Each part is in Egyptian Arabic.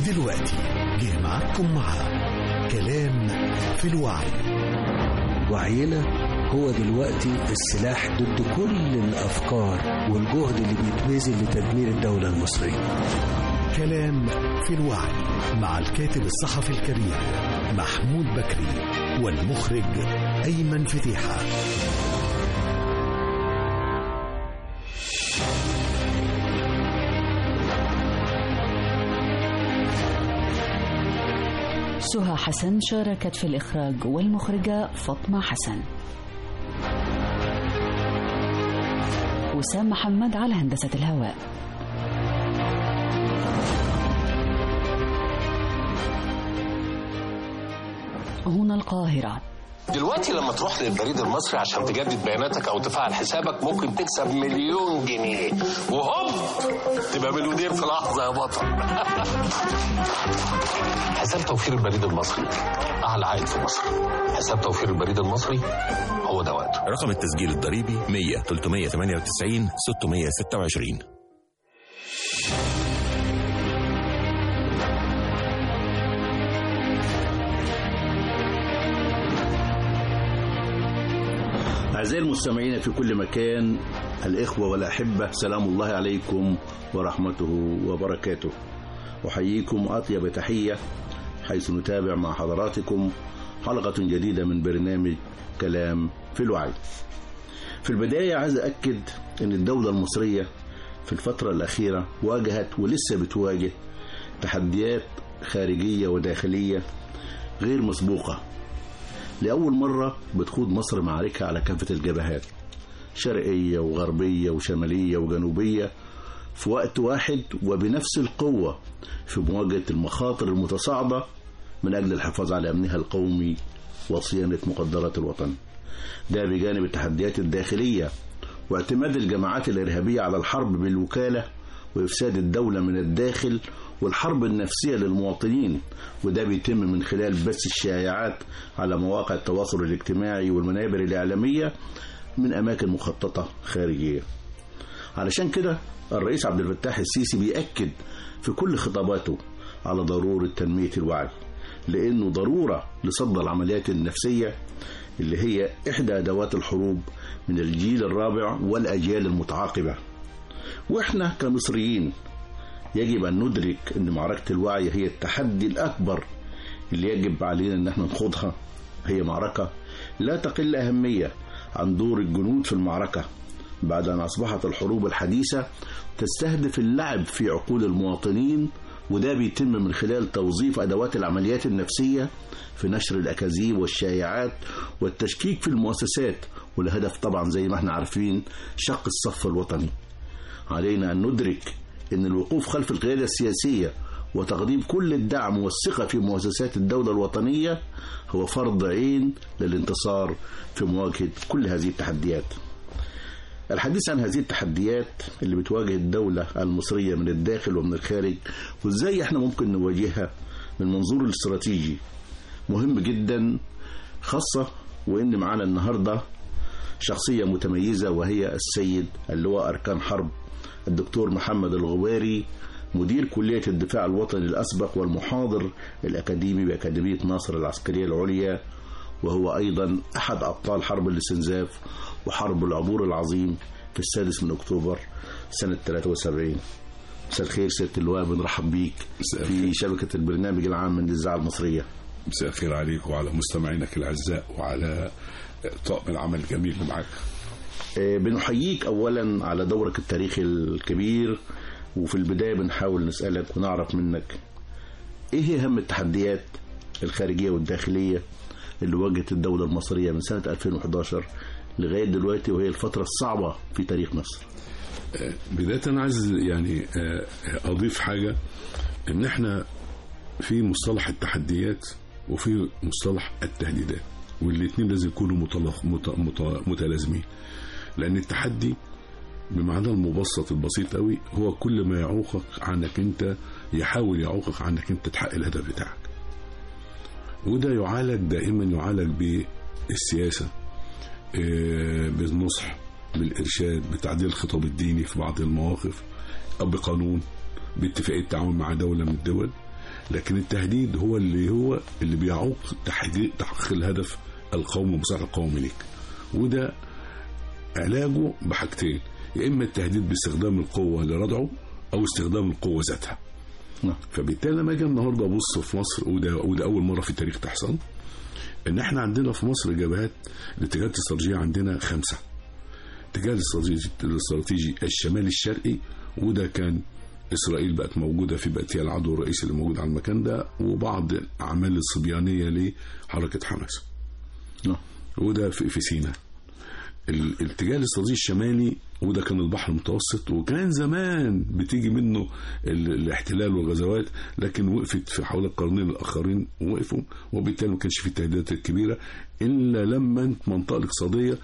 ودلوقتي جه معاكم مع كلام في الوعي وعينا هو دلوقتي السلاح ضد كل الأفكار والجهد اللي بيتبذل لتدمير الدولة المصرية كلام في الوعي مع الكاتب الصحفي الكبير محمود بكري والمخرج أيمن فتيحة سهى حسن شاركت في الإخراج والمخرجة فاطمة حسن وسام محمد على هندسة الهواء هنا القاهرة دلوقتي لما تروح للبريد المصري عشان تجدد بياناتك او تفعل حسابك ممكن تكسب مليون جنيه وهوب تبقى مليونير في لحظه يا بطل حساب توفير البريد المصري اعلى عائد في مصر حساب توفير البريد المصري هو ده وقته رقم التسجيل الضريبي 100 398 626 أعزائي المستمعين في كل مكان الإخوة والأحبة سلام الله عليكم ورحمته وبركاته أحييكم أطيب تحية حيث نتابع مع حضراتكم حلقة جديدة من برنامج كلام في الوعي في البداية عايز أكد أن الدولة المصرية في الفترة الأخيرة واجهت ولسه بتواجه تحديات خارجية وداخلية غير مسبوقة لأول مرة بتخوض مصر معركة على كافة الجبهات شرقية وغربية وشمالية وجنوبية في وقت واحد وبنفس القوة في مواجهة المخاطر المتصاعدة من أجل الحفاظ على أمنها القومي وصيانة مقدرات الوطن ده بجانب التحديات الداخلية واعتماد الجماعات الإرهابية على الحرب بالوكالة وإفساد الدولة من الداخل والحرب النفسية للمواطنين وده بيتم من خلال بث الشائعات على مواقع التواصل الاجتماعي والمنابر الإعلامية من أماكن مخططة خارجية علشان كده الرئيس عبد الفتاح السيسي بيأكد في كل خطاباته على ضرورة تنمية الوعي لأنه ضرورة لصد العمليات النفسية اللي هي إحدى أدوات الحروب من الجيل الرابع والأجيال المتعاقبة وإحنا كمصريين يجب أن ندرك أن معركة الوعي هي التحدي الأكبر اللي يجب علينا أن احنا نخوضها هي معركة لا تقل أهمية عن دور الجنود في المعركة بعد أن أصبحت الحروب الحديثة تستهدف اللعب في عقول المواطنين وده بيتم من خلال توظيف أدوات العمليات النفسية في نشر الأكاذيب والشائعات والتشكيك في المؤسسات والهدف طبعا زي ما احنا عارفين شق الصف الوطني علينا أن ندرك أن الوقوف خلف القيادة السياسية وتقديم كل الدعم والثقة في مؤسسات الدولة الوطنية هو فرض عين للانتصار في مواجهة كل هذه التحديات الحديث عن هذه التحديات اللي بتواجه الدولة المصرية من الداخل ومن الخارج وازاي احنا ممكن نواجهها من منظور الاستراتيجي مهم جدا خاصة وان معانا النهاردة شخصية متميزة وهي السيد اللواء أركان حرب الدكتور محمد الغواري مدير كلية الدفاع الوطني الأسبق والمحاضر الأكاديمي بأكاديمية ناصر العسكرية العليا وهو أيضا أحد أبطال حرب الاستنزاف وحرب العبور العظيم في السادس من أكتوبر سنة 73 مساء الخير سيادة اللواء بنرحب بيك في شبكة البرنامج العام من الإذاعة المصرية مساء الخير عليك وعلى مستمعينك الأعزاء وعلى طاقم العمل الجميل اللي معاك بنحييك أولا على دورك التاريخي الكبير وفي البداية بنحاول نسألك ونعرف منك إيه هي أهم التحديات الخارجية والداخلية اللي واجهت الدولة المصرية من سنة 2011 لغاية دلوقتي وهي الفترة الصعبة في تاريخ مصر بداية أنا عايز يعني أضيف حاجة إن إحنا في مصطلح التحديات وفي مصطلح التهديدات والاثنين لازم يكونوا متلخ مت... مت... متلازمين لأن التحدي بمعنى المبسط البسيط قوي هو كل ما يعوقك عنك انت يحاول يعوقك عنك انت تحقق الهدف بتاعك وده يعالج دائما يعالج بالسياسة بالنصح بالإرشاد بتعديل الخطاب الديني في بعض المواقف أو بقانون باتفاقية تعاون مع دولة من الدول لكن التهديد هو اللي هو اللي بيعوق تحقيق تحقيق الهدف القومي ومصالح القومي ليك وده علاجه بحاجتين يا اما التهديد باستخدام القوه لردعه او استخدام القوه ذاتها نعم. فبالتالي لما اجي النهارده ابص في مصر وده وده اول مره في التاريخ تحصل ان احنا عندنا في مصر جبهات الاتجاهات الاستراتيجيه عندنا خمسه اتجاه الاستراتيجي الاستراتيجي الشمالي الشرقي وده كان اسرائيل بقت موجوده في بقت هي العدو الرئيسي اللي موجود على المكان ده وبعض الاعمال الصبيانيه لحركه حماس نعم. وده في, في سيناء ال- الاتجاه الاستراتيجي الشمالي وده كان البحر المتوسط وكان زمان بتيجي منه ال- الاحتلال والغزوات لكن وقفت في حوالي القرنين الاخرين وقفوا وبالتالي ما كانش في التهديدات الكبيره الا لما المنطقه الاقتصاديه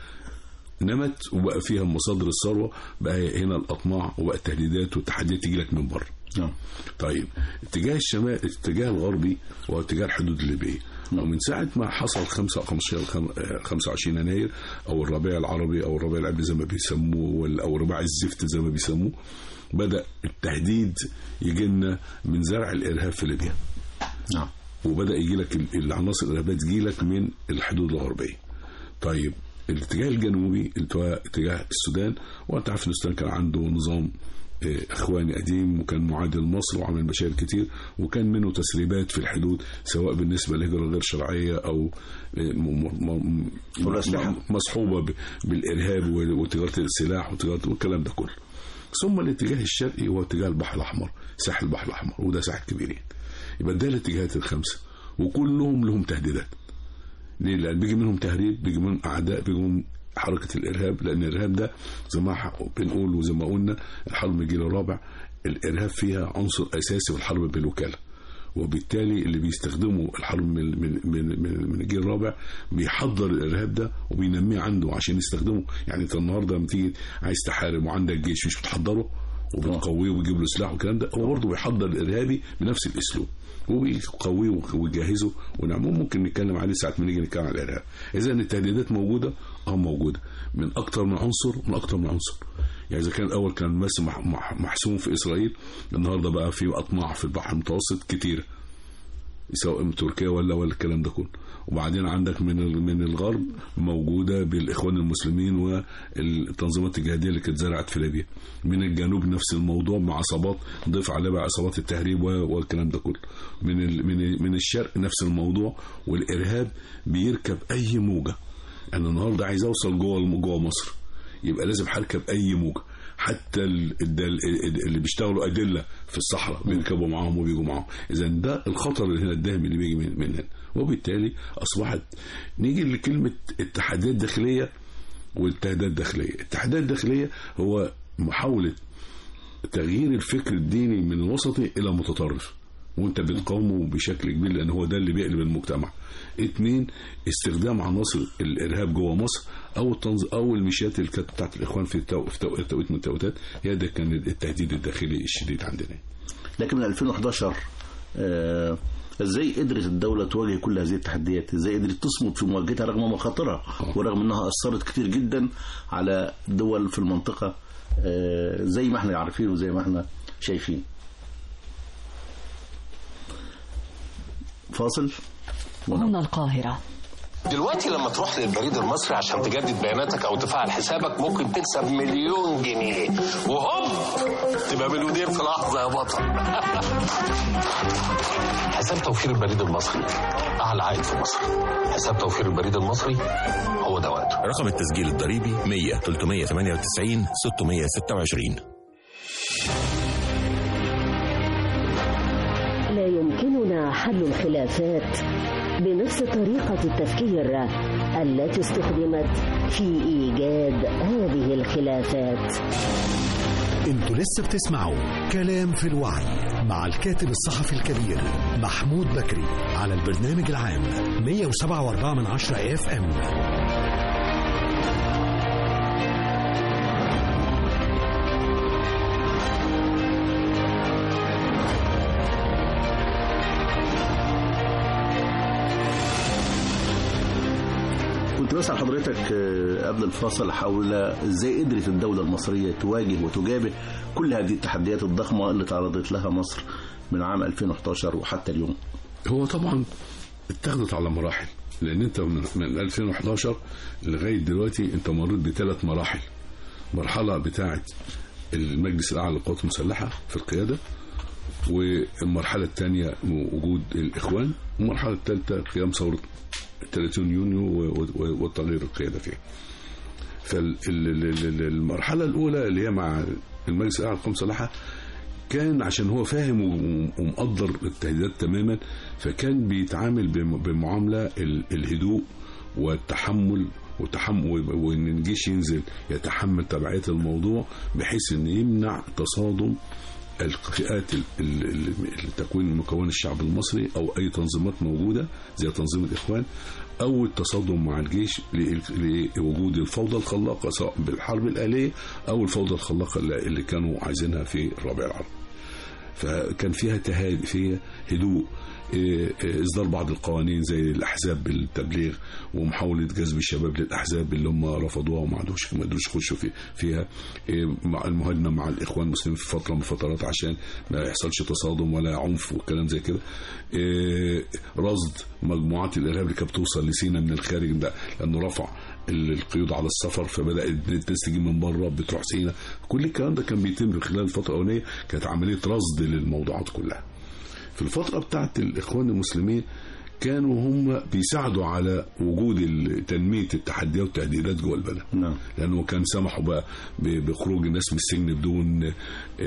نمت وبقى فيها مصادر الثروه بقى هنا الاطماع وبقى التهديدات والتحديات تيجي لك من بره نعم طيب اتجاه الشمال الاتجاه الغربي هو اتجاه الحدود الليبيه ومن ساعة ما حصل 5 15 خم- آه، 25 يناير أو الربيع العربي أو الربيع العربي زي ما بيسموه وال- أو رباع الزفت زي ما بيسموه بدأ التهديد يجي لنا من زرع الإرهاب في ليبيا نعم وبدا يجي لك ال- العناصر الارهابيه تجي لك من الحدود الغربيه. طيب الاتجاه الجنوبي اللي هو اتجاه السودان وانت عارف ان السودان كان عنده نظام آه، اخواني قديم وكان معادي لمصر وعمل مشاكل كتير وكان منه تسريبات في الحدود سواء بالنسبه للهجره الغير شرعيه او آه، م- م- م- والأسلحة. م- مصحوبه ب- بالارهاب و- وتجاره السلاح وتجاره والكلام ده كله. ثم الاتجاه الشرقي هو اتجاه البحر الاحمر ساحل البحر الاحمر وده ساحل كبيرين. يبقى ده الاتجاهات الخمسه وكلهم لهم تهديدات ليه؟ لان بيجي منهم تهريب بيجي منهم اعداء بيجي منهم حركه الارهاب لان الارهاب ده زي ما ح- بنقول وزي ما قلنا الحرب الجيل الرابع الارهاب فيها عنصر اساسي في الحرب بالوكاله وبالتالي اللي بيستخدموا الحرب من من من, من, من الجيل الرابع بيحضر الارهاب ده وبينميه عنده عشان يستخدمه يعني انت النهارده لما تيجي عايز تحارب وعندك جيش مش بتحضره وبتقويه وبتجيب له سلاح والكلام ده هو برضه بيحضر الارهابي بنفس الاسلوب وبيقويه ويجهزه ونعمل ممكن نتكلم عليه ساعه ما نيجي نتكلم على الارهاب اذا التهديدات موجوده اه موجوده من اكتر من عنصر من اكتر من عنصر يعني اذا كان الاول كان بس مح- مح- محسوم في اسرائيل النهارده بقى في اطماع في البحر المتوسط كتيره سواء من تركيا ولا ولا الكلام ده كله وبعدين عندك من ال- من الغرب موجوده بالاخوان المسلمين والتنظيمات الجهاديه اللي كانت زرعت في ليبيا من الجنوب نفس الموضوع مع عصابات ضيف عليه بقى عصابات التهريب و- والكلام ده كله من ال- من من الشرق نفس الموضوع والارهاب بيركب اي موجه انا النهارده عايز اوصل جوه جوه مصر يبقى لازم هركب اي موجه حتى ال- ال- ال- اللي بيشتغلوا ادله في الصحراء بيركبوا معاهم وبيجوا معاهم اذا ده الخطر اللي هنا الدائم اللي بيجي من من هنا وبالتالي اصبحت نيجي لكلمه التحديات الداخليه والتهديدات الداخليه التحديات الداخليه هو محاوله تغيير الفكر الديني من الوسطي الى متطرف وانت بتقاومه بشكل كبير لان هو ده اللي بيقلب المجتمع اتنين استخدام عناصر الارهاب جوه مصر او التنظ... او الميشيات اللي كانت بتاعت الاخوان في التو... في تو- توقيت من التوقيتات هي ده كان التهديد الداخلي الشديد عندنا لكن من 2011 آه، ازاي قدرت الدولة تواجه كل هذه التحديات ازاي قدرت تصمد في مواجهتها رغم مخاطرها ورغم انها اثرت كتير جدا على دول في المنطقة آه، زي ما احنا عارفين وزي ما احنا شايفين فاصل هنا القاهرة دلوقتي لما تروح للبريد المصري عشان تجدد بياناتك او تفعل حسابك ممكن تكسب مليون جنيه وهوب تبقى مليونير في لحظه يا بطل حساب توفير البريد المصري اعلى عائد في مصر حساب توفير البريد المصري هو ده وقته رقم التسجيل الضريبي 100 398 626 لا يمكننا حل الخلافات بنفس طريقة التفكير التي استخدمت في إيجاد هذه الخلافات انتوا لسه بتسمعوا كلام في الوعي مع الكاتب الصحفي الكبير محمود بكري على البرنامج العام 107.4 من عشرة اف ام كنت بسأل حضرتك آه، قبل الفاصل حول ازاي قدرت الدولة المصرية تواجه وتجابه كل هذه التحديات الضخمة اللي تعرضت لها مصر من عام 2011 وحتى اليوم هو طبعا اتخذت على مراحل لان انت من من 2011 لغايه دلوقتي انت مريت بثلاث مراحل مرحله بتاعه المجلس الاعلى للقوات المسلحه في القياده والمرحله الثانيه وجود الاخوان والمرحله الثالثه قيام ثوره 30 يونيو و- و- وتغيير القياده فيها فالمرحله الاولى اللي هي مع المجلس الاعلى للقوات المسلحه كان عشان هو فاهم و- ومقدر التهديدات تماما فكان بيتعامل بم- بمعامله ال- الهدوء والتحمل وتحمل وان الجيش ينزل يتحمل تبعيه الموضوع بحيث ان يمنع تصادم الفئات ال- ال- ال- التكوين مكون الشعب المصري او اي تنظيمات موجوده زي تنظيم الاخوان او التصادم مع الجيش ل- لوجود الفوضى الخلاقه سواء بالحرب الاليه او الفوضى الخلاقه اللي اللي كانوا عايزينها في الربيع العربي. فكان فيها تهادي فيها هدوء إيه، إيه، اصدار بعض القوانين زي الاحزاب بالتبليغ ومحاوله جذب الشباب للاحزاب اللي هم رفضوها وما عندوش ما قدروش يخشوا في فيها إيه، مع المهادنه مع الاخوان المسلمين في فتره من الفترات عشان ما يحصلش تصادم ولا عنف والكلام زي كده إيه، رصد مجموعات الارهاب اللي كانت بتوصل لسينا من الخارج ده لانه رفع ال- القيود على السفر فبدا الناس تيجي من بره بتروح سينا كل الكلام ده كان بيتم في خلال الفتره الاولانيه كانت عمليه رصد للموضوعات كلها في الفترة بتاعت الإخوان المسلمين كانوا هم بيساعدوا على وجود ال- تنمية التحديات والتهديدات جوه البلد نعم لأنه كان سمحوا بقى ب- بخروج الناس من السجن بدون آه،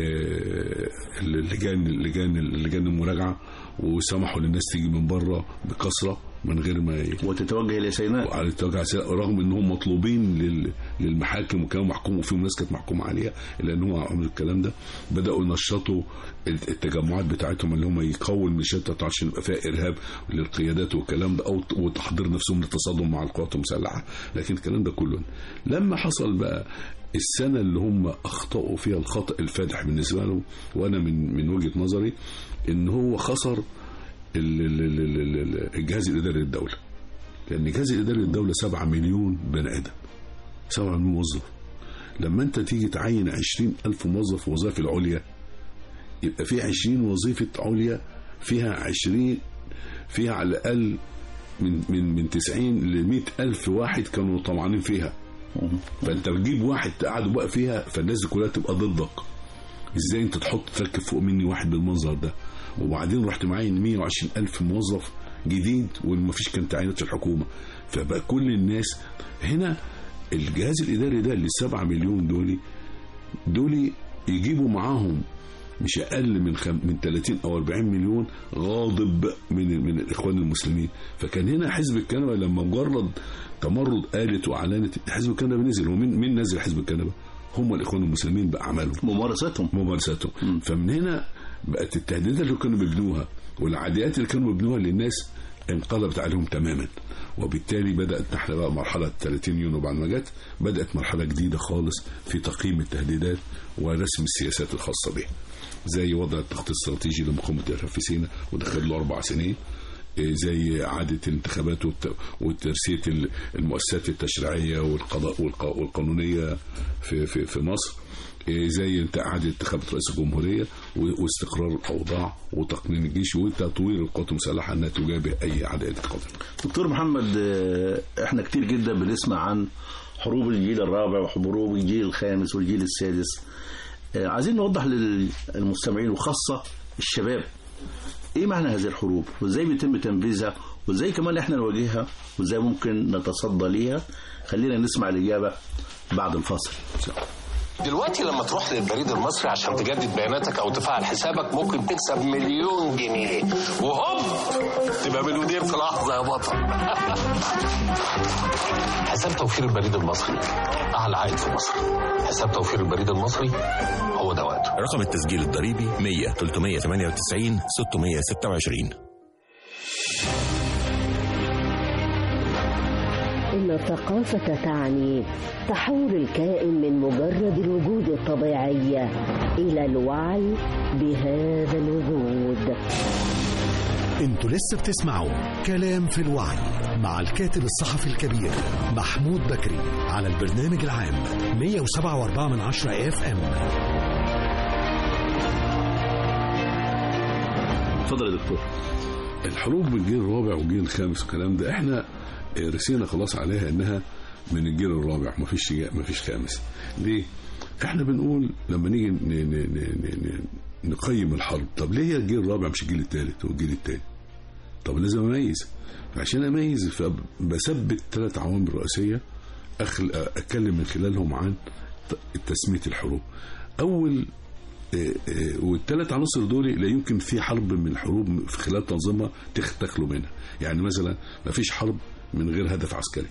اللجان اللجان اللجان المراجعة وسمحوا للناس تيجي من بره بكثرة من غير ما ي- وتتوجه إلى سيناء وعلى التوجع سيئة، رغم ان هم مطلوبين لل- للمحاكم وكانوا محكوم وفيهم ناس كانت محكوم عليها الا ان هم عملوا الكلام ده بداوا ينشطوا التجمعات بتاعتهم اللي هم يقووا الميليشيات عشان يبقى فيها ارهاب للقيادات والكلام ده او وتحضير نفسهم للتصادم مع القوات المسلحه لكن الكلام ده كله لما حصل بقى السنه اللي هم اخطاوا فيها الخطا الفادح بالنسبه لهم وانا من من وجهه نظري ان هو خسر ال- ال- ال- ال- ال- الجهاز الاداري للدوله لان الجهاز الاداري للدوله 7 مليون بني ادم 7 مليون موظف لما انت تيجي تعين 20 الف موظف في وظائف العليا يبقى في 20 وظيفه عليا فيها 20 فيها على الاقل من من من 90 ل 100 الف واحد كانوا طمعانين فيها فانت بتجيب واحد تقعده بقى فيها فالناس دي كلها تبقى ضدك ازاي انت تحط تركب فوق مني واحد بالمنظر ده وبعدين رحت معين 120 الف موظف جديد ومفيش كان تعيينات في الحكومه فبقى كل الناس هنا الجهاز الاداري ده اللي 7 مليون دول دول يجيبوا معاهم مش اقل من خم... من 30 او 40 مليون غاضب من من الاخوان المسلمين فكان هنا حزب الكنبه لما مجرد تمرد قالت واعلنت حزب الكنبه نزل ومين مين نزل حزب الكنبه هم الاخوان المسلمين باعمالهم ممارستهم ممارستهم فمن هنا بقت التهديدات اللي كانوا بيبنوها والعاديات اللي كانوا بيبنوها للناس انقلبت عليهم تماما وبالتالي بدات نحن بقى مرحله 30 يونيو بعد ما جت بدات مرحله جديده خالص في تقييم التهديدات ورسم السياسات الخاصه بها زي وضع التخطيط الاستراتيجي لمقاومه الارهاب في سيناء وده خد له اربع سنين إيه زي إعادة الانتخابات والت- وترسية ال- المؤسسات التشريعية والقضاء والق- والقانونية في, في, في مصر إيه زي انت إعادة انتخابات رئيس الجمهورية و- واستقرار الأوضاع وتقنين الجيش وتطوير القوات المسلحة أنها تجابه أي عدائد قادمة دكتور محمد آه، احنا كتير جدا بنسمع عن حروب الجيل الرابع وحروب الجيل الخامس والجيل السادس آه، عايزين نوضح للمستمعين وخاصة الشباب ايه معنى هذه الحروب وازاي بيتم تنفيذها وازاي كمان احنا نواجهها وازاي ممكن نتصدى ليها خلينا نسمع الإجابة بعد الفاصل دلوقتي لما تروح للبريد المصري عشان تجدد بياناتك او تفعل حسابك ممكن تكسب مليون جنيه وهوب تبقى مليونير في لحظه يا بطل حساب توفير البريد المصري اعلى عائد في مصر حساب توفير البريد المصري هو ده وقته رقم التسجيل الضريبي 100 398 626 إن الثقافة تعني تحول الكائن من مجرد الوجود الطبيعي إلى الوعي بهذا الوجود انتوا لسه بتسمعوا كلام في الوعي مع الكاتب الصحفي الكبير محمود بكري على البرنامج العام 107.4 من عشرة اف ام اتفضل يا دكتور الحروب من الجيل الرابع والجيل الخامس والكلام ده احنا رسينا خلاص عليها انها من الجيل الرابع مفيش مفيش خامس ليه؟ احنا بنقول لما نيجي ن- ن- ن- ن- ن- نقيم الحرب طب ليه هي الجيل الرابع مش الجيل الثالث والجيل الثاني؟ طب لازم اميز عشان اميز فبثبت ثلاث عوامل رئيسيه أخل... اتكلم من خلالهم عن ت- تسميه الحروب اول آه، آه، والثلاث عناصر دول لا يمكن في حرب من الحروب في خلال تنظيمها تخ- تخلو منها يعني مثلا ما فيش حرب من غير هدف عسكري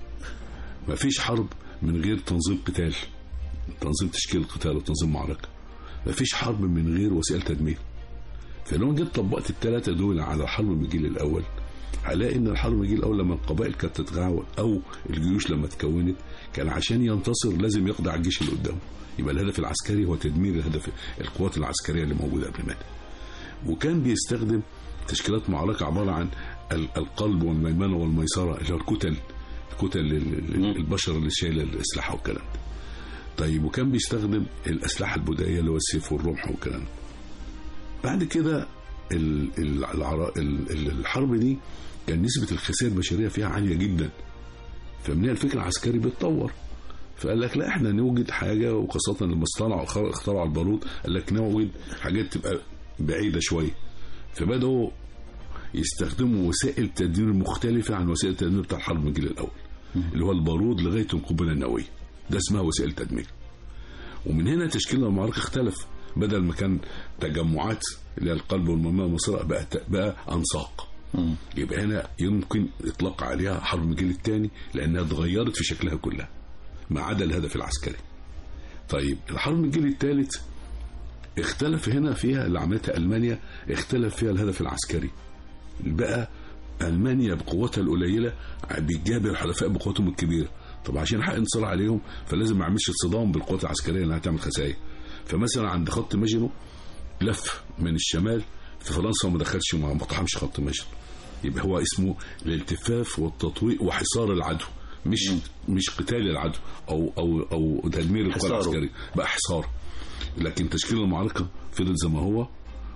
ما فيش حرب من غير تنظيم قتال تنظيم تشكيل قتال وتنظيم معركة ما فيش حرب من غير وسائل تدمير فلو جيت طبقت الثلاثة دول على الحرب من الجيل الأول هلاقي ان الحرب من الجيل الاول لما القبائل كانت تتغاوى او الجيوش لما تكونت كان عشان ينتصر لازم يقضي على الجيش اللي قدامه يبقى الهدف العسكري هو تدمير الهدف القوات العسكريه اللي موجوده قبل ما وكان بيستخدم تشكيلات معركه عباره عن ال- القلب والميمنه والميسره اللي هو الكتل كتل ال- ال- البشر اللي شايله الاسلحه والكلام ده طيب وكان بيستخدم الاسلحه البدائيه اللي هو السيف والرمح والكلام ده بعد كده ال- ال- العرا- ال- ال- الحرب دي كان نسبة الخسائر البشرية فيها عالية جدا فمن هنا الفكر العسكري بيتطور فقال لك لا احنا نوجد حاجة وخاصة لما اصطنعوا اخترعوا- اخترعوا البارود قال لك نوجد حاجات تبقى بعيدة شوية فبدأوا يستخدموا وسائل تدمير مختلفة عن وسائل التدمير بتاع الحرب من الجيل الأول اللي هو البارود لغاية القنبلة النووية ده اسمها وسائل تدمير ومن هنا تشكيل المعركة اختلف بدل ما كان تجمعات اللي هي القلب والممات والمصرع بقى بقى أنساق يبقى هنا يمكن إطلاق عليها حرب من الجيل الثاني لأنها اتغيرت في شكلها كلها ما عدا الهدف العسكري طيب الحرب من الجيل الثالث اختلف هنا فيها اللي عملتها ألمانيا اختلف فيها الهدف العسكري بقى ألمانيا بقوتها القليلة بتجابر الحلفاء بقوتهم الكبيرة طب عشان احقق انتصار عليهم فلازم ما اعملش صدام بالقوات العسكريه اللي هتعمل خسائر فمثلا عند خط ماجنو لف من الشمال في فرنسا وما دخلش وما ما اقتحمش خط ماجنو يبقى هو اسمه الالتفاف والتطويق وحصار العدو مش مش قتال العدو او او او تدمير القوات حصاره. العسكريه بقى حصار لكن تشكيل المعركه فضل زي ما هو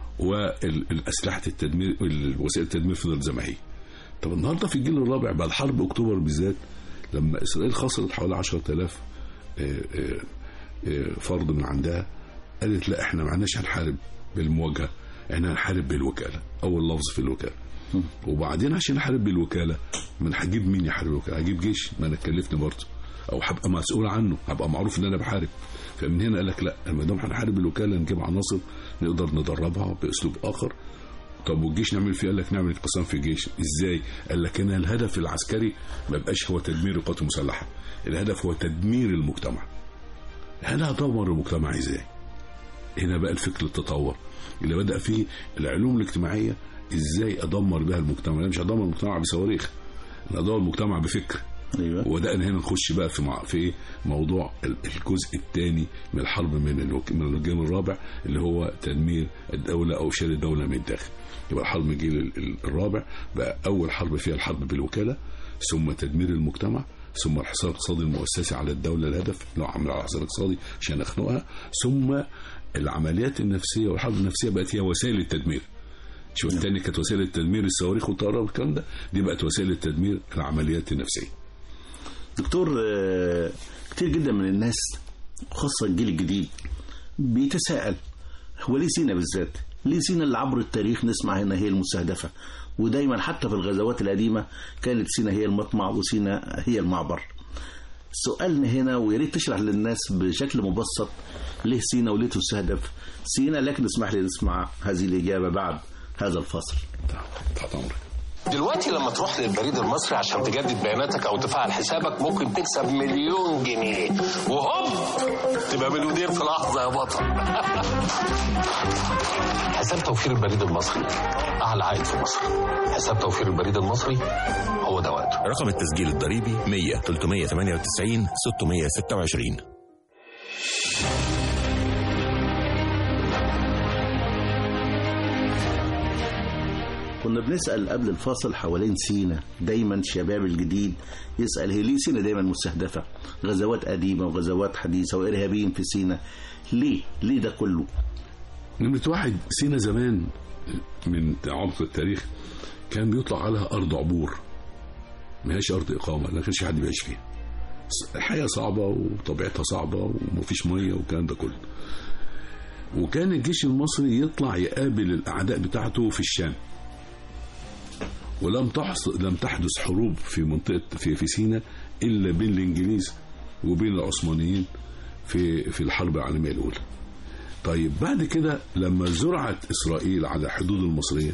والاسلحه التدمير وسائل التدمير فضلت زي ما هي طب النهارده في الجيل الرابع بعد حرب اكتوبر بالذات لما اسرائيل خسرت حوالي 10000 آه، آه، آه، فرد من عندها قالت لا احنا ما عندناش هنحارب بالمواجهه احنا هنحارب بالوكاله اول لفظ في الوكاله وبعدين عشان احارب بالوكاله ما انا هجيب مين يحارب الوكاله هجيب جيش ما انا كلفني برضه او هبقى مسؤول عنه هبقى معروف ان انا بحارب فمن هنا قال لك لا ما دام هنحارب الوكاله نجيب عناصر نقدر ندربها باسلوب اخر طب والجيش نعمل فيه قال لك نعمل انقسام في الجيش ازاي قال لك ان الهدف العسكري ما بقاش هو تدمير القوات المسلحه الهدف هو تدمير المجتمع انا ادمر المجتمع ازاي هنا بقى الفكر التطور اللي بدا فيه العلوم الاجتماعيه ازاي ادمر بها المجتمع انا مش هدمر المجتمع بصواريخ انا ادمر المجتمع بفكر ايوه وبدانا هنا نخش بقى في مع في ايه موضوع ال- الجزء الثاني من الحرب من الوك- من الجيل الرابع اللي هو تدمير الدوله او شيل الدوله من الداخل يبقى الحرب من الجيل ال- ال- الرابع بقى اول حرب فيها الحرب بالوكاله ثم تدمير المجتمع ثم الحصار الاقتصادي المؤسسي على الدوله الهدف اللي هو عمل على الحصار الاقتصادي عشان اخنقها ثم العمليات النفسيه والحرب النفسيه بقت هي وسائل التدمير شو الثاني كانت وسائل التدمير الصواريخ والطيران والكلام ده دي بقت وسائل التدمير العمليات النفسيه دكتور آه، كتير جدا من الناس خاصة الجيل الجديد بيتساءل هو ليه سينا بالذات؟ ليه سينا اللي عبر التاريخ نسمع هنا هي المستهدفة؟ ودايما حتى في الغزوات القديمة كانت سينا هي المطمع وسينا هي المعبر. سؤالنا هنا ويا ريت تشرح للناس بشكل مبسط ليه سينا وليه تستهدف سينا لكن اسمح لي نسمع هذه الإجابة بعد هذا الفصل. تحت امرك دلوقتي لما تروح للبريد المصري عشان تجدد بياناتك او تفعل حسابك ممكن تكسب مليون جنيه وهوب تبقى مليونير في لحظه يا بطل حساب توفير البريد المصري اعلى عائد في مصر حساب توفير البريد المصري هو ده وقته رقم التسجيل الضريبي 100 398 626 كنا بنسأل قبل الفاصل حوالين سينا دايما شباب الجديد يسأل هي ليه سينا دايما مستهدفة غزوات قديمة وغزوات حديثة وإرهابيين في سينا ليه ليه ده كله نمرة واحد سينا زمان من عمق التاريخ كان بيطلق عليها ارض عبور ما هيش ارض اقامه ما كانش حد بيعيش فيها الحياه صعبه وطبيعتها صعبه ومفيش ميه والكلام ده كله وكان الجيش المصري يطلع يقابل الاعداء بتاعته في الشام ولم تحصل لم تحدث حروب في منطقه في في سيناء الا بين الانجليز وبين العثمانيين في في الحرب العالميه الاولى. طيب بعد كده لما زرعت اسرائيل على الحدود المصريه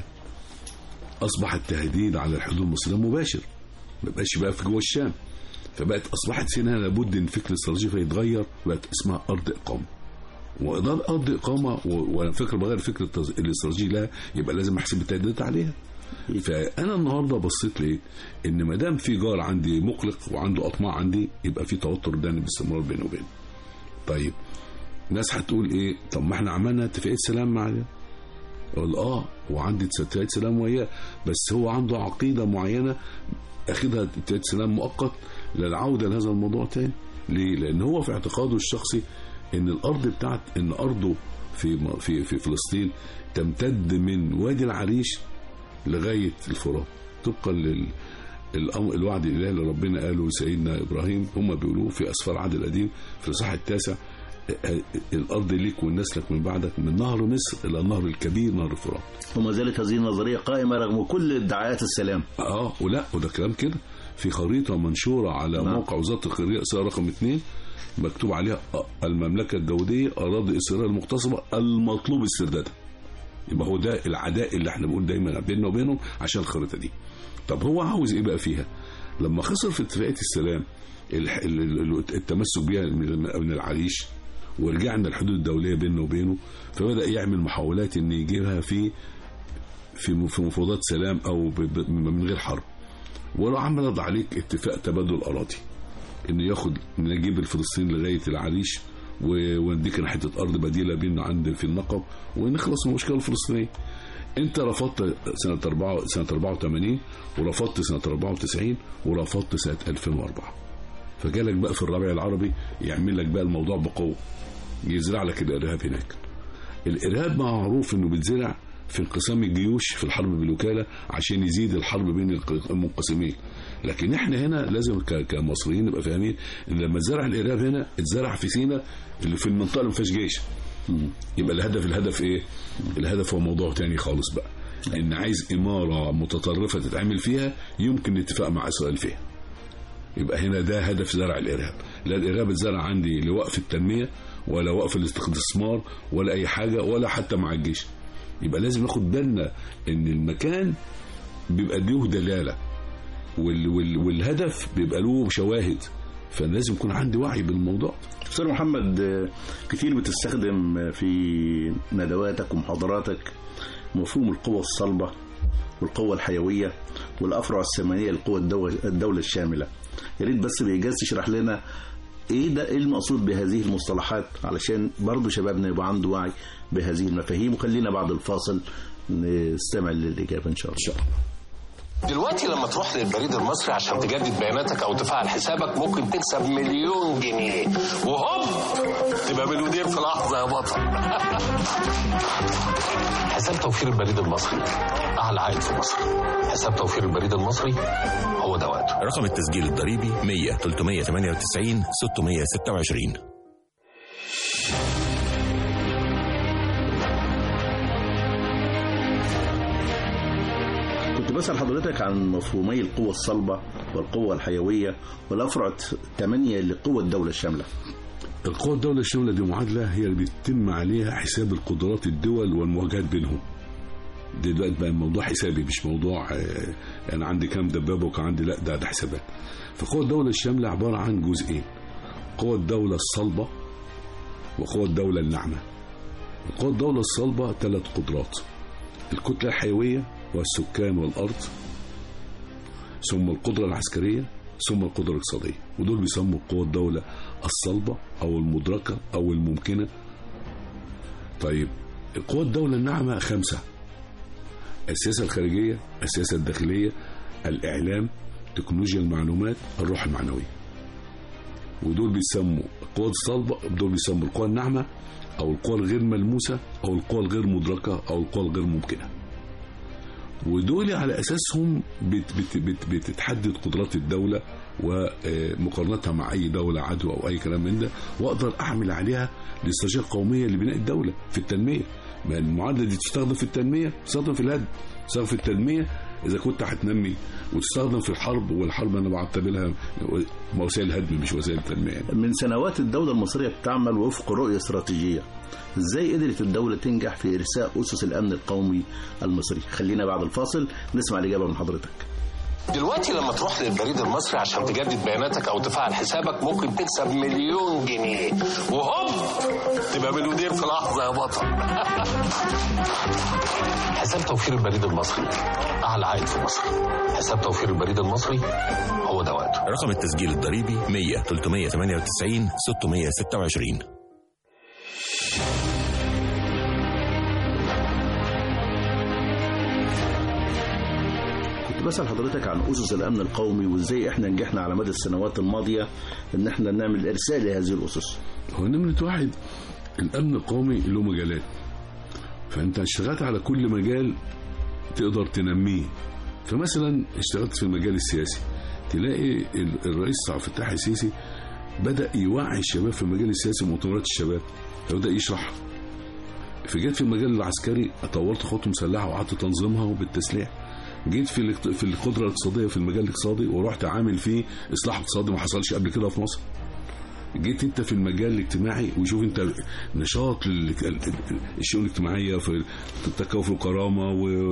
اصبح التهديد على الحدود المصريه مباشر ما بقاش بقى في جوه الشام فبقت اصبحت سيناء لابد ان الفكر الاستراتيجي فيها يتغير بقت اسمها ارض اقامه وإدارة أرض إقامة و- وأنا فكر بغير فكرة التز- الاستراتيجي لها يبقى لازم أحسب التهديدات عليها فأنا النهاردة بصيت ليه إن ما دام في جار عندي مقلق وعنده أطماع عندي يبقى في توتر دائم باستمرار بينه وبينه طيب ناس هتقول إيه طب ما إحنا عملنا اتفاقية سلام مع ده اقول اه وعندي اتفاقية سلام وياه بس هو عنده عقيدة معينة اخدها اتفاقية سلام مؤقت للعودة لهذا الموضوع تاني ليه؟ لأن هو في اعتقاده الشخصي إن الأرض بتاعت إن أرضه في في في فلسطين تمتد من وادي العريش لغاية الفرات طبقا لل الأمر الوعد الإلهي اللي ربنا قاله لسيدنا إبراهيم هم بيقولوه في أسفار العهد القديم في الإصحاح التاسع الأرض ليك والنسلك من بعدك من نهر مصر إلى النهر الكبير نهر الفرات وما زالت هذه النظرية قائمة رغم كل ادعاءات السلام اه ولا وده كلام كده في خريطه منشوره على نعم. موقع وزاره الخارجيه اسرائيل رقم اثنين مكتوب عليها آه، المملكه الداوديه اراضي اسرائيل المغتصبه المطلوب استردادها يبقى هو ده العداء اللي احنا بنقول دايما بيننا وبينهم عشان الخريطه دي طب هو عاوز ايه بقى فيها لما خسر في اتفاقيه السلام الح- ال- ال- التمسك بيها من من العريش ورجعنا الحدود الدوليه بيننا وبينه فبدا يعمل محاولات ان يجيبها في في في مفاوضات سلام او ب- ب- من غير حرب ولو عمل عليك اتفاق تبادل اراضي انه ياخد نجيب الفلسطيني لغايه العريش و- ونديك حته ارض بديله بيننا عند في النقب ونخلص من المشكله الفلسطينيه انت رفضت سنه 4 سنه 84 ورفضت سنه 94 ورفضت سنه 2004 فجالك بقى في الربيع العربي يعمل لك بقى الموضوع بقوه يزرع لك الارهاب هناك الارهاب معروف انه بيتزرع في انقسام الجيوش في الحرب بالوكاله عشان يزيد الحرب بين الق- المنقسمين لكن احنا هنا لازم ك- كمصريين نبقى فاهمين ان لما اتزرع الارهاب هنا اتزرع في سينا اللي في المنطقه اللي ما فيهاش جيش يبقى الهدف الهدف ايه الهدف هو موضوع تاني خالص بقى ان عايز اماره متطرفه تتعمل فيها يمكن الاتفاق مع اسرائيل فيها يبقى هنا ده هدف زرع الارهاب لا الارهاب اتزرع عندي لوقف التنميه ولا وقف الاستثمار ولا اي حاجه ولا حتى مع الجيش يبقى لازم ناخد بالنا ان المكان بيبقى له دلاله وال وال والهدف بيبقى له شواهد فلازم يكون عندي وعي بالموضوع أستاذ محمد آه، كتير بتستخدم آه، في ندواتك ومحاضراتك مفهوم القوة الصلبة والقوة الحيوية والأفرع الثمانية للقوة الدولة, الدولة الشاملة يا ريت بس بإيجاز تشرح لنا ايه ده ايه المقصود بهذه المصطلحات علشان برضو شبابنا يبقى عنده وعي بهذه المفاهيم وخلينا بعد الفاصل نستمع للإجابة إن شاء الله دلوقتي لما تروح للبريد المصري عشان تجدد بياناتك او تفعل حسابك ممكن تكسب مليون جنيه وهوب تبقى مليونير في لحظه يا بطل حساب توفير البريد المصري اعلى عائد في مصر حساب توفير البريد المصري هو ده وقته رقم التسجيل الضريبي 100 398 626 كنت بسأل حضرتك عن مفهومي القوة الصلبة والقوة الحيوية والأفرع الثمانية لقوة الدولة الشاملة القوى الدولة الشاملة دي معادلة هي اللي بيتم عليها حساب القدرات الدول والمواجهات بينهم ده دلوقتي بقى الموضوع حسابي مش موضوع آه، انا عندي كام دبابه وكان عندي لا ده ده حسابات فقوى الدوله الشامله عباره عن جزئين قوى الدوله الصلبه وقوى الدوله الناعمه قوى الدوله الصلبه ثلاث قدرات الكتله الحيويه والسكان والارض ثم القدره العسكريه ثم القدره الاقتصاديه ودول بيسموا قوى الدوله الصلبه او المدركه او الممكنه طيب قوى الدوله الناعمه خمسه السياسة الخارجية السياسة الداخلية الإعلام تكنولوجيا المعلومات الروح المعنوية ودول بيسموا القوى الصلبة دول بيسموا القوى الناعمة أو القوى الغير ملموسة أو القوى الغير مدركة أو القوى الغير ممكنة ودول على اساسهم بت بت بت بتتحدد قدرات الدوله ومقارنتها مع اي دوله عدو او اي كلام من ده واقدر اعمل عليها الاستراتيجيه القوميه لبناء الدوله في التنميه ما المعادله دي تستخدم في التنميه تستخدم في الهدم تستخدم في التنميه اذا كنت هتنمي وتستخدم في الحرب والحرب انا بعتبرها وسائل هدم مش وسائل تنميه من سنوات الدولة المصرية بتعمل وفق رؤية استراتيجية ازاي قدرت الدولة تنجح في إرساء أسس الأمن القومي المصري خلينا بعد الفاصل نسمع الإجابة من حضرتك دلوقتي لما تروح للبريد المصري عشان تجدد بياناتك او تفعل حسابك ممكن تكسب مليون جنيه وهوب تبقى مليونير في لحظه يا بطل حساب توفير البريد المصري اعلى عائد في مصر حساب توفير البريد المصري هو ده وقته رقم التسجيل الضريبي 100 398 626 كنت بسأل حضرتك عن أسس الأمن القومي وإزاي إحنا نجحنا على مدى السنوات الماضية إن إحنا نعمل إرسال لهذه الأسس هو نمرة واحد الأمن القومي له مجالات فأنت اشتغلت على كل مجال تقدر تنميه فمثلا اشتغلت في المجال السياسي تلاقي ال- الرئيس عبد الفتاح السيسي بدأ يوعي الشباب في المجال السياسي ومؤتمرات الشباب فبدأ يشرح فجيت في المجال العسكري طورت خطوة مسلحة وقعدت تنظيمها وبالتسليح جيت في الاقت- في القدرة الاقتصادية في المجال الاقتصادي ورحت عامل فيه إصلاح اقتصادي ما حصلش قبل كده في مصر جيت انت في المجال الاجتماعي وشوف انت نشاط لل- الشؤون الاجتماعيه في التكافل والكرامه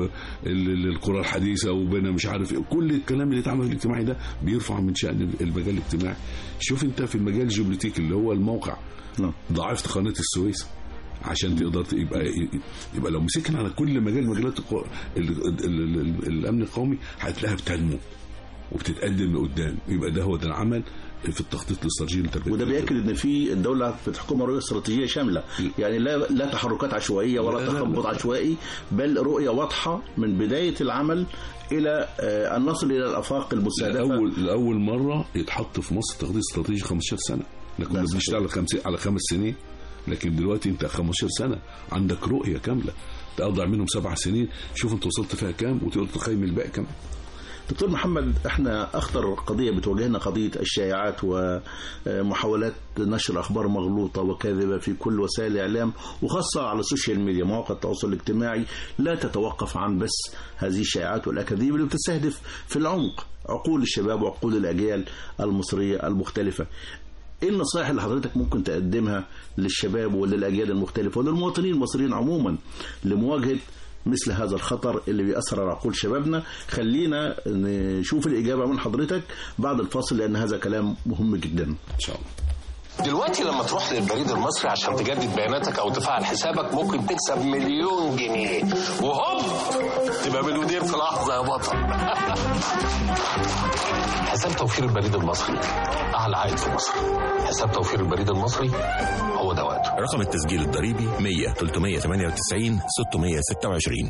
والقرى الحديثه وبين مش عارف ايه كل الكلام اللي اتعمل في الاجتماعي ده بيرفع من شان المجال الاجتماعي شوف انت في المجال الجيوبوليتيكي اللي هو الموقع نعم. ضعفت قناه السويس عشان تقدر ت- يبقى يبقى لو مسكنا على كل مجال مجالات القو- ال- ال- ال- ال- الامن القومي هتلاقيها بتنمو وبتتقدم لقدام يبقى ده هو ده العمل في التخطيط الاستراتيجي للتربيه وده بيأكد إن في الدولة بتحكمها رؤية استراتيجية شاملة يعني لا لا تحركات عشوائية ولا لا، لا، تخبط لا. عشوائي بل رؤية واضحة من بداية العمل إلى آه، أن نصل إلى الآفاق المستهدفة لأول لأول مرة يتحط في مصر تخطيط استراتيجي 15 سنة احنا كنا ده صحيح. بنشتغل خمس على خمس سنين لكن دلوقتي انت 15 سنة عندك رؤية كاملة تقضي منهم سبع سنين شوف انت وصلت فيها كام وتقدر تقيم الباقي كام دكتور محمد احنا اخطر قضيه بتواجهنا قضيه الشائعات ومحاولات نشر اخبار مغلوطه وكاذبه في كل وسائل الاعلام وخاصه على السوشيال ميديا مواقع التواصل الاجتماعي لا تتوقف عن بس هذه الشائعات والاكاذيب اللي بتستهدف في العمق عقول الشباب وعقول الاجيال المصريه المختلفه ايه النصائح اللي حضرتك ممكن تقدمها للشباب وللاجيال المختلفه وللمواطنين المصريين عموما لمواجهه مثل هذا الخطر اللي بيأثر على عقول شبابنا خلينا نشوف الإجابة من حضرتك بعد الفاصل لأن هذا كلام مهم جدا ان شاء الله دلوقتي لما تروح للبريد المصري عشان تجدد بياناتك او تفعل حسابك ممكن تكسب مليون جنيه وهوب تبقى مليونير في لحظه يا بطل حساب توفير البريد المصري اعلى عائد في مصر حساب توفير البريد المصري هو ده وقته رقم التسجيل الضريبي 100 398 626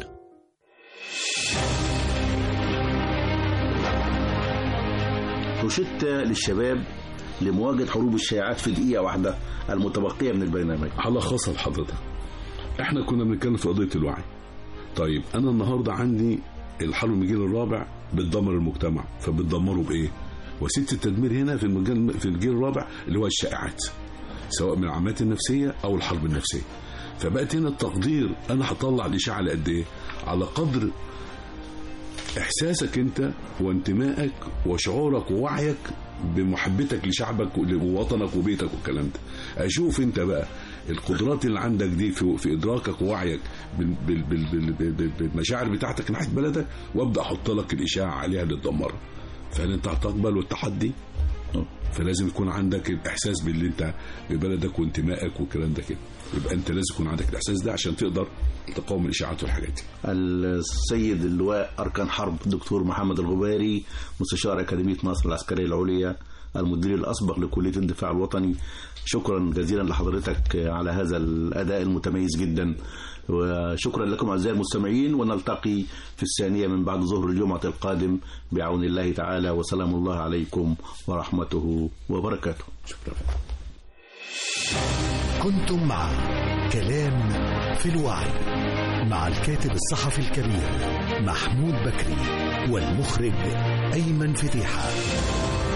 روشتة للشباب لمواجهة حروب الشائعات في دقيقة واحدة المتبقية من البرنامج هلخصها لحضرتك احنا كنا بنتكلم في قضيه الوعي طيب انا النهارده عندي الحرب المجيل الرابع بتدمر المجتمع فبتدمره بايه وسيله التدمير هنا في المجال في الجيل الرابع اللي هو الشائعات سواء من العمليات النفسيه او الحرب النفسيه فبقت هنا التقدير انا هطلع الاشاعه على قد ايه على قدر احساسك انت وانتمائك وشعورك ووعيك بمحبتك لشعبك ووطنك وبيتك والكلام ده اشوف انت بقى القدرات اللي عندك دي في, في ادراكك ووعيك بال- بال- بال- بال- بال- بال- بالمشاعر بتاعتك ناحيه بلدك وابدا احط لك الاشاعه عليها اللي تدمرها فهل انت هتقبل التحدي فلازم يكون عندك الاحساس باللي انت ببلدك وانتمائك والكلام ده كده يبقى انت لازم يكون عندك الاحساس ده عشان تقدر تقاوم الاشاعات والحاجات دي السيد اللواء أركان حرب دكتور محمد الغباري مستشار أكاديمية مصر العسكرية العليا المدير الأسبق لكلية الدفاع الوطني شكرا جزيلا لحضرتك على هذا الأداء المتميز جدا وشكرا لكم أعزائي المستمعين ونلتقي في الثانية من بعد ظهر الجمعة القادم بعون الله تعالى وسلام الله عليكم ورحمته وبركاته شكرا كنتم مع كلام في الوعي مع الكاتب الصحفي الكبير محمود بكري والمخرج أيمن فتيحة